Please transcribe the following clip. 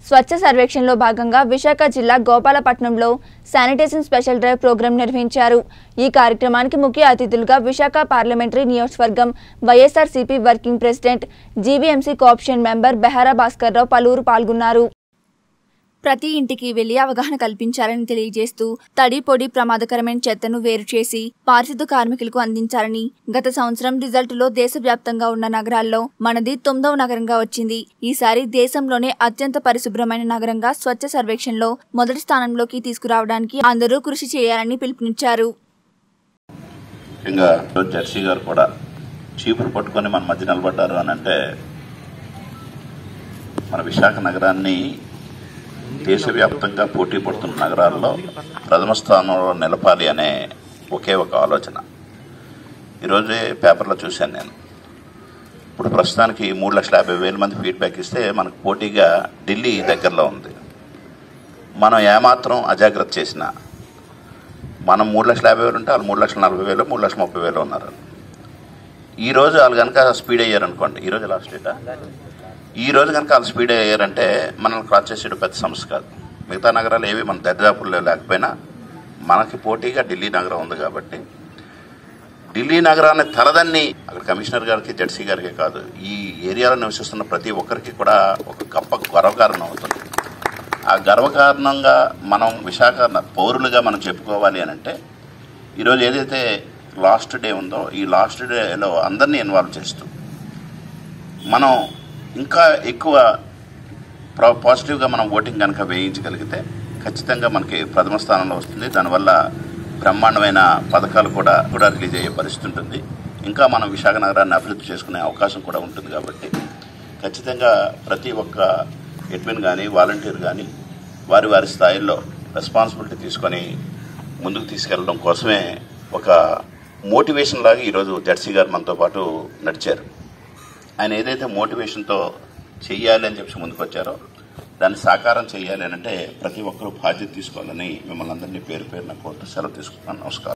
స్వచ్ఛ సర్వేక్షణలో భాగంగా విశాఖ జిల్లా గోపాలపట్నంలో శానిటేషన్ స్పెషల్ డ్రైవ్ ప్రోగ్రాం నిర్వహించారు ఈ కార్యక్రమానికి ముఖ్య అతిథులుగా విశాఖ పార్లమెంటరీ నియోజకవర్గం YSRCP working president GVMC cooption member Behara Bhaskarrao పలువురు పాల్గొన్నారు ప్రతి ఇంటికి వెళ్లి అవగాహన కల్పించాలని తెలియజేస్తూ తడి పొడి ప్రమాదకరమైన చెత్తను వేరు చేసి పారిశుద్ధ కార్మికులకు అందించాలని గత సంవత్సరం రిజల్టులో దేశవ్యాప్తంగా ఉన్న నగరాల్లో మనది తొమ్మిదవ నగరంగా వచ్చింది ఈసారి దేశంలోనే అత్యంత పరిశుభ్రమైన నగరంగా స్వచ్ఛ సర్వేక్షణలో మొదటి స్థానంలోకి తీసుకురావడానికి అందరూ కృషి చేయాలని పిలుపునిచ్చారు ముఖ్యంగా ఈరోజు జెర్సీ గారు కూడా చీపురు పట్టుకొని మన మధ్య నిలబడ్డారు అని అంటే మన విశాఖ నగరాన్ని దేశవ్యాప్తంగా పోటీ పడుతున్న నగరాల్లో ప్రథమ స్థానంలో నిలపాలి అనే ఒకే ఒక ఆలోచన ఈరోజే పేపర్లో చూశాను నేను ఇప్పుడు ప్రస్తుతానికి మూడు లక్షల యాభై వేల మంది ఫీడ్బ్యాక్ ఇస్తే మనకు పోటీగా ఢిల్లీ దగ్గరలో ఉంది మనం ఏమాత్రం అజాగ్రత్త చేసినా మనం మూడు లక్షల యాభై వేలు ఉంటే వాళ్ళు మూడు లక్షల నలభై వేలు మూడు లక్షల ముప్పై వేలు ఉన్నారు ఈ రోజు వాళ్ళు కనుక స్పీడ్ అయ్యారనుకోండి ఈ రోజు లాస్ట్ డేటా ఈ రోజు కనుక వాళ్ళు స్పీడ్ అయ్యారంటే మనల్ని క్రాస్ చేసేది పెద్ద సమస్య కాదు మిగతా నగరాలు ఏవి మన దరిదాపుల్లో లేకపోయినా మనకి పోటీగా ఢిల్లీ నగరం ఉంది కాబట్టి ఢిల్లీ నగరాన్ని తలదన్ని అక్కడ కమిషనర్ గారికి జడ్సీ గారికి కాదు ఈ ఏరియాలో నివసిస్తున్న ప్రతి ఒక్కరికి కూడా ఒక గొప్ప గర్వకారణం అవుతుంది ఆ గర్వకారణంగా మనం విశాఖ న- పౌరులుగా మనం చెప్పుకోవాలి అని అంటే ఈరోజు ఏదైతే లాస్ట్ డే ఉందో ఈ లాస్ట్ డేలో అందరినీ ఇన్వాల్వ్ చేస్తూ మనం ఇంకా ఎక్కువ ప్రా- పాజిటివ్గా మనం ఓటింగ్ కనుక వేయించగలిగితే ఖచ్చితంగా మనకి ప్రథమ స్థానంలో వస్తుంది దానివల్ల బ్రహ్మాండమైన పథకాలు కూడా కూడా రిలీజ్ అయ్యే పరిస్థితి ఉంటుంది ఇంకా మనం విశాఖ నగరాన్ని అభివృద్ధి చేసుకునే అవకాశం కూడా ఉంటుంది కాబట్టి ఖచ్చితంగా ప్రతి ఒక్క ఎడ్మిన్ కానీ వాలంటీర్ కానీ వారి వారి స్థాయిల్లో రెస్పాన్సిబిలిటీ తీసుకొని ముందుకు తీసుకెళ్ళడం కోసమే ఒక మోటివేషన్ లాగా ఈరోజు జెర్సీ గారు మనతో పాటు నడిచారు ఆయన ఏదైతే మోటివేషన్తో చెయ్యాలి అని చెప్పి ముందుకు వచ్చారో దాన్ని సాకారం చేయాలి అని అంటే ప్రతి ఒక్కరూ బాధ్యత తీసుకోవాలని మిమ్మల్ని అందరినీ పేరు పేరున కోరుతూ సెలవు తీసుకుంటున్నాను నమస్కారం